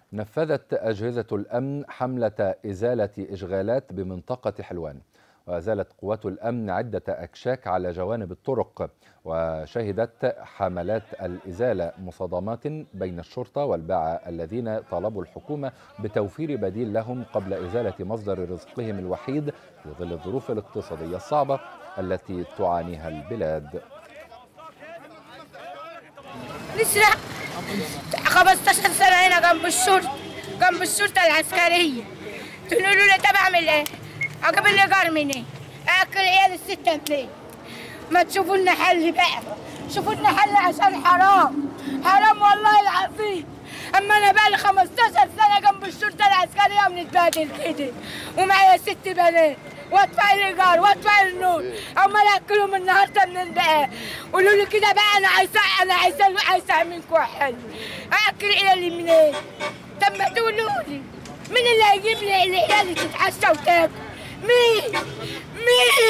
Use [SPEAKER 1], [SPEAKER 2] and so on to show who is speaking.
[SPEAKER 1] نفذت أجهزة الأمن حملة إزالة إشغالات بمنطقة حلوان وأزالت قوات الأمن عدة أكشاك على جوانب الطرق وشهدت حملات الإزالة مصادمات بين الشرطة والباعة الذين طالبوا الحكومة بتوفير بديل لهم قبل إزالة مصدر رزقهم الوحيد في ظل الظروف الاقتصادية الصعبة التي تعانيها البلاد
[SPEAKER 2] نسرق 15 سنة هنا جنب الشرطة جنب الشرطة العسكرية تقولوا لي طب أعمل إيه؟ أجيب الإيجار منين؟ أكل عيال الستة منين؟ ما تشوفوا لنا حل بقى شوفوا لنا حل عشان حرام حرام والله العظيم اما انا بقى لي 15 سنه جنب الشرطه العسكريه وبنتبهدل كده ومعايا ست بنات وادفع الايجار وادفع النور امال اكلهم النهارده منين بقى قولوا لي كده بقى انا عايزه انا عايزه عايزه اعملكم حل اكل عيالي منين طب ما تقولوا لي مين اللي هيجيب لي العيال اللي تتعشى وتاكل مين مين